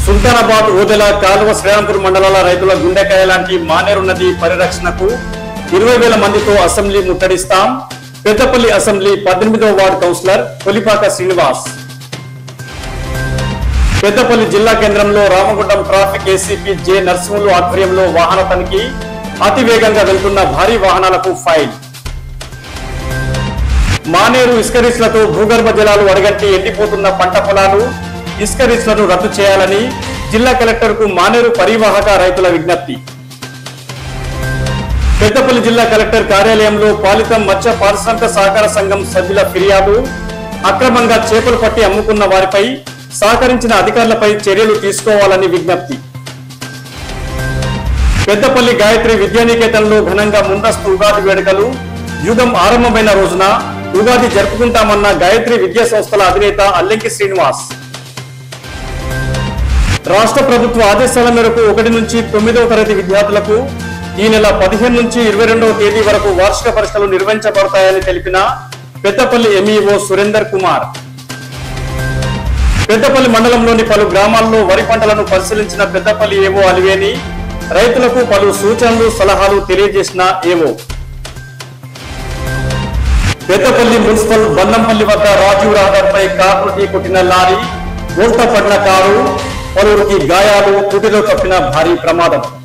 సుల్తానాబాద్ ఓదెల కాలువ శ్రీరాంపూర్ మండలాల రైతుల గుండెకాయ లాంటి మానేరు నది పరిరక్షణకు ఇరవై వేల మందితో అసెంబ్లీ ముట్టడిస్తాం పెద్దపల్లి అసెంబ్లీ పద్దెనిమిదవ వార్డు కౌన్సిలర్ కొలిపాక శ్రీనివాస్ పెద్దపల్లి జిల్లా కేంద్రంలో Ramagundam traffic ACP J Narasimhulu ఆధ్వర్యంలో వాహన తనిఖీ అతి వేగంగా వెళ్తున్న భారీ వాహనాలకు ఫైల్ మానేరు ఇసుక రీచ్లతో భూగర్భ జలాలు అడగంటి ఎండిపోతున్న పంట పొలాలు ఇసుక రీచ్లను రద్దు చేయాలని జిల్లా కలెక్టర్ కు మానేరు పరివాహక రైతుల విజ్ఞప్తి పెద్దపల్లి జిల్లా కలెక్టర్ కార్యాలయంలో పాలితం మత్స్య పారిశ్రామిక సహకార సంఘం సభ్యుల ఫిర్యాదు అక్రమంగా చేపలు పట్టి అమ్ముకున్న వారిపై సహకరించిన అధికారులపై చర్యలు తీసుకోవాలని విజ్ఞప్తి పెద్దపల్లి గాయత్రి విద్యానికేతన్లో ఘనంగా ముందస్తు ఉగాది వేడుకలు యుగం ఆరంభమైన రోజున ఉగాది జరుపుకుంటామన్న గాయత్రి విద్యా సంస్థల అధినేత అల్లెంకి శ్రీనివాస్ రాష్ట్ర ప్రభుత్వ ఆదేశాల మేరకు ఒకటి నుంచి తొమ్మిదవ తరగతి విద్యార్థులకు ఈ నెల పదిహేను నుంచి ఇరవై రెండవ తేదీ వరకు వార్షిక పరీక్షలు నిర్వహించబడతాయని తెలిపిన పెద్దపల్లి ఎంఈఓ సురేందర్ కుమార్ పెద్దపల్లి మండలంలోని పలు గ్రామాల్లో వరి పంటలను పరిశీలించిన పెద్దపల్లి ఏవో అలివేని రైతులకు పలు సూచనలు సలహాలు తెలియజేసిన ఏవో పెద్దపల్లి మున్సిపల్ బందంపల్లి వద్ద రాజీవ్ రహదారిపై కారు ఢీ కొట్టిన లారీ బోల్తా పడిన కారు పలువురికి గాయాలు తుటిలో కప్పిన భారీ ప్రమాదం